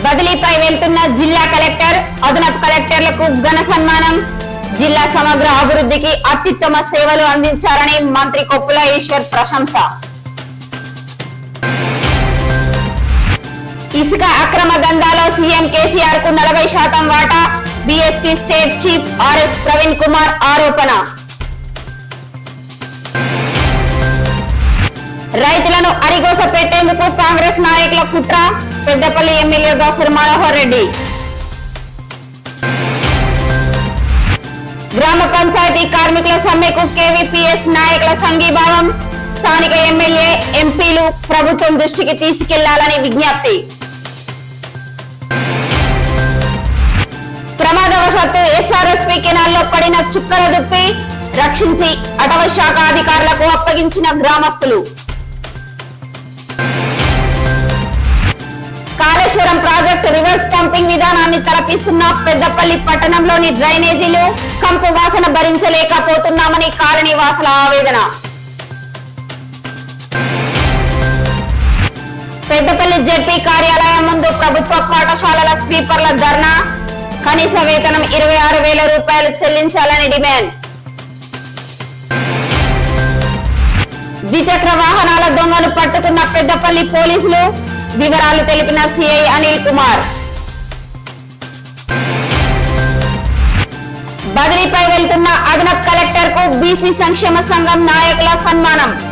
బదిలీపై వెళ్తున్న జిల్లా కలెక్టర్ అదనపు కలెక్టర్లకు ఘన సన్మానం జిల్లా సమగ్ర అభివృద్ధికి అత్యుత్తమ సేవలు అందించారని మంత్రి కొప్పుల ఈశ్వర్ ప్రశంస ఇసుక అక్రమ దందాలో సీఎం కేసీఆర్ కు నలభై శాతం వాటా BSP state chief RS Praveen Kumar ఆరోపణ రైతులను అరిగోస పెట్టేందుకు కాంగ్రెస్ నాయకుల కుట్ర పెద్దపల్లి ఎమ్మెల్యే దాసరి మనోహర్ రెడ్డి గ్రామ పంచాయతీ కార్మికుల సమ్మెకు కేవీపీఎస్ నాయకుల సంఘీభావం స్థానిక ఎమ్మెల్యే ఎంపీలు ప్రభుత్వం దృష్టికి తీసుకెళ్లాలని విజ్ఞప్తి ప్రమాదవశాత్తు ఎస్ఆర్ఎస్పీ కెనాల్లో పడిన చుక్కల దుప్పి రక్షించి అటవీ శాఖ అధికారులకు అప్పగించిన గ్రామస్తులు కాళేశ్వరం ప్రాజెక్టు రివర్స్ పంపింగ్ విధానాన్ని తలపిస్తున్న పెద్దపల్లి పట్టణంలోని డ్రైనేజీలు కంపు వాసన భరించలేకపోతున్నామని కాలనీ వాసుల ఆవేదన పెద్దపల్లి జెడ్పీ కార్యాలయం ముందు ప్రభుత్వ పాఠశాలల స్వీపర్ల ధర్నా కనీస వేతనం ఇరవై ఆరు వేల రూపాయలు చెల్లించాలని డిమాండ్ ద్విచక్ర వాహనాల దొంగను పట్టుకున్న పెద్దపల్లి పోలీసులు వివరాలు తెలిపిన సిఐ అనిల్ కుమార్ బదిలీపై వెళ్తున్న అదనపు కలెక్టర్ కు బీసీ సంక్షేమ సంఘం నాయకుల సన్మానం